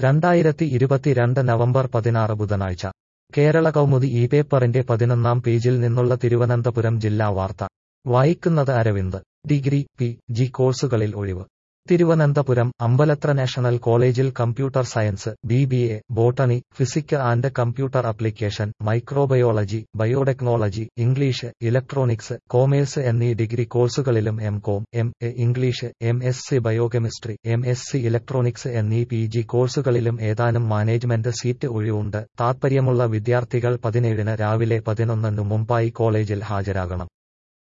രണ്ടായിരത്തി ഇരുപത്തിരണ്ട് നവംബർ പതിനാറ് ബുധനാഴ്ച കേരള കൗമുദി ഈ പേപ്പറിന്റെ പതിനൊന്നാം പേജിൽ നിന്നുള്ള തിരുവനന്തപുരം ജില്ലാ വാർത്ത വായിക്കുന്നത് അരവിന്ദ് ഡിഗ്രി പി ജി കോഴ്സുകളിൽ ഒഴിവ് തിരുവനന്തപുരം അമ്പലത്ര നാഷണൽ കോളേജിൽ computer science B B A botany physic and computer application microbiology biotechnology English electronics commerce എന്നീ ഡിഗ്രി കോഴ്സുകളിലും M com M A English M S C biochemistry M S C electronics എന്നീ P G കോഴ്സുകളിലും ഏതാനും management seat ഒഴിവുണ്ട് താൽപ്പര്യമുള്ള വിദ്യാർത്ഥികൾ പതിനേഴിന് രാവിലെ പതിനൊന്നിനു മുമ്പായി കോളേജിൽ ഹാജരാകണം